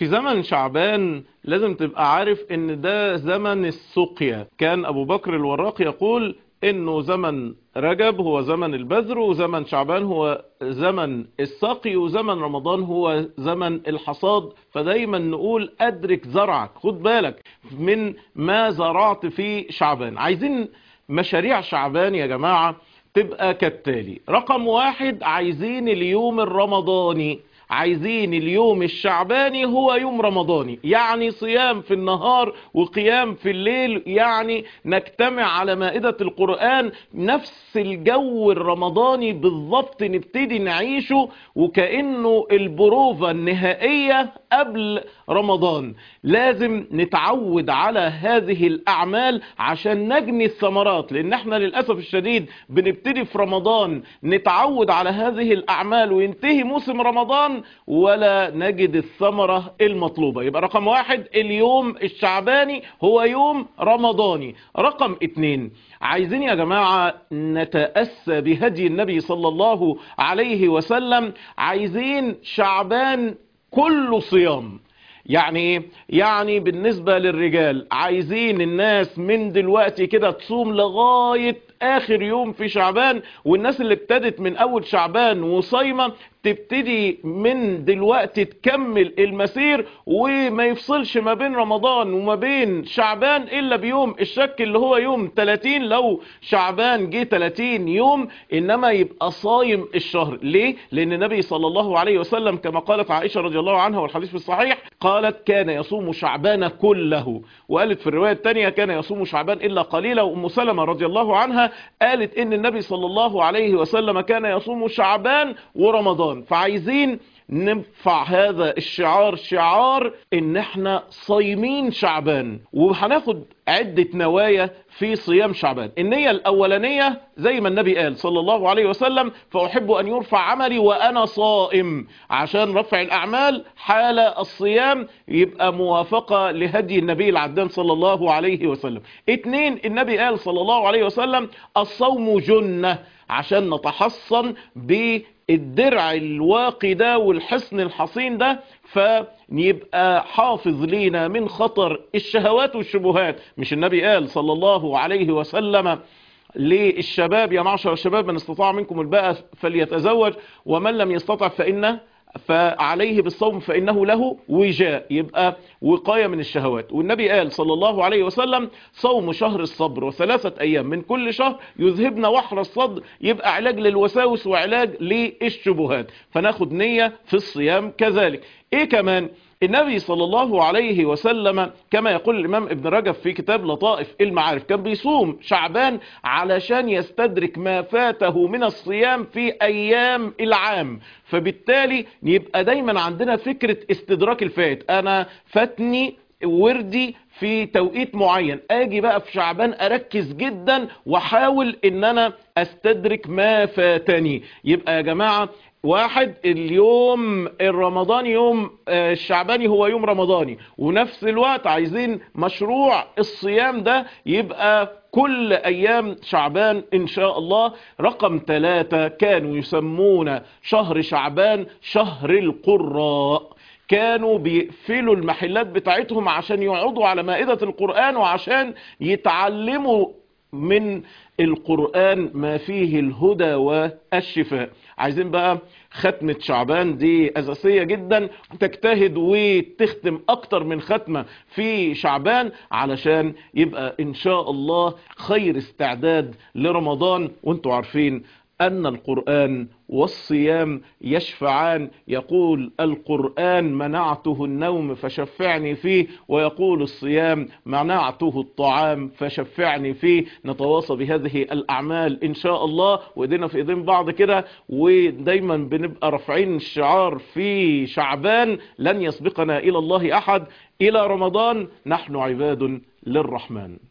في زمن شعبان لازم تبقى عارف ان ده زمن السقيا كان ابو بكر الوراق يقول انه زمن رجب هو زمن البذر وزمن شعبان هو زمن السقي وزمن رمضان هو زمن الحصاد فدايما نقول ادرك زرعك خد بالك من ما زرعت في شعبان عايزين مشاريع شعبان يا جماعة تبقى كالتالي رقم واحد عايزين اليوم الرمضاني عايزين اليوم الشعباني هو يوم رمضاني يعني صيام في النهار وقيام في الليل يعني نجتمع على مائدة القرآن نفس الجو الرمضاني بالضبط نبتدي نعيشه وكأنه البروفة النهائية قبل رمضان لازم نتعود على هذه الأعمال عشان نجني الثمرات لأن احنا للأسف الشديد بنبتدي في رمضان نتعود على هذه الأعمال وينتهي موسم رمضان ولا نجد الثمرة المطلوبة يبقى رقم واحد اليوم الشعباني هو يوم رمضاني رقم اتنين عايزين يا جماعة نتأسى بهدي النبي صلى الله عليه وسلم عايزين شعبان كله صيام يعني ايه يعني بالنسبة للرجال عايزين الناس من دلوقتي كده تصوم لغاية اخر يوم في شعبان والناس اللي ابتدت من اول شعبان وصايمة تبتدي من دلوقتي تكمل المسير وما يفصلش ما بين رمضان وما بين شعبان الا بيوم الشك اللي هو يوم 30 لو شعبان جه 30 يوم انما يبقى صايم الشهر ليه لان النبي صلى الله عليه وسلم كما قالت عائشة رضي الله عنها والحديث في الصحيح قالت كان يصوم شعبان كله وقالت في الرواية الثانية كان يصوم شعبان الا قليلا وام سلمة رضي الله عنها قالت ان النبي صلى الله عليه وسلم كان يصوم شعبان ورمضان فعايزين نرفع هذا الشعار شعار ان احنا صايمين شعبان وهناخد عدة نوايا في صيام شعبان النية الاولانية زي ما النبي قال صلى الله عليه وسلم فاحب ان يرفع عملي وانا صائم عشان رفع الاعمال حال الصيام يبقى موافقة لهدي النبي العدان صلى الله عليه وسلم اتنين النبي قال صلى الله عليه وسلم الصوم جنة عشان نتحصن بالدرع الواقي ده والحصن الحصين ده فيبقى حافظ لينا من خطر الشهوات والشبهات مش النبي قال صلى الله عليه وسلم للشباب يا معشر الشباب من استطاع منكم الباء فليتزوج ومن لم يستطع فإنه فعليه بالصوم فإنه له وجاء يبقى وقاية من الشهوات والنبي قال صلى الله عليه وسلم صوم شهر الصبر وثلاثة أيام من كل شهر يذهبنا وحر الصدر يبقى علاج للوساوس وعلاج للشبهات فناخد نية في الصيام كذلك ايه كمان النبي صلى الله عليه وسلم كما يقول الإمام ابن رجب في كتاب لطائف المعارف كان بيصوم شعبان علشان يستدرك ما فاته من الصيام في أيام العام فبالتالي يبقى دايما عندنا فكرة استدراك الفات أنا فاتني وردي في توقيت معين اجي بقى في شعبان اركز جدا واحاول ان انا استدرك ما فاتني يبقى يا جماعة واحد اليوم الرمضاني يوم الشعباني هو يوم رمضاني ونفس الوقت عايزين مشروع الصيام ده يبقى كل ايام شعبان ان شاء الله رقم ثلاثة كانوا يسمون شهر شعبان شهر القراء كانوا بيقفلوا المحلات بتاعتهم عشان يقعدوا على مائدة القرآن وعشان يتعلموا من القرآن ما فيه الهدى والشفاء عايزين بقى ختمة شعبان دي أساسية جدا تجتهد وتختم أكتر من ختمة في شعبان علشان يبقى إن شاء الله خير استعداد لرمضان وانتوا عارفين أن القرآن والصيام يشفعان يقول القرآن منعته النوم فشفعني فيه ويقول الصيام منعته الطعام فشفعني فيه نتواصى بهذه الأعمال إن شاء الله وإيدينا في إيدين بعض كده ودايما بنبقى رافعين الشعار في شعبان لن يسبقنا إلى الله أحد إلى رمضان نحن عباد للرحمن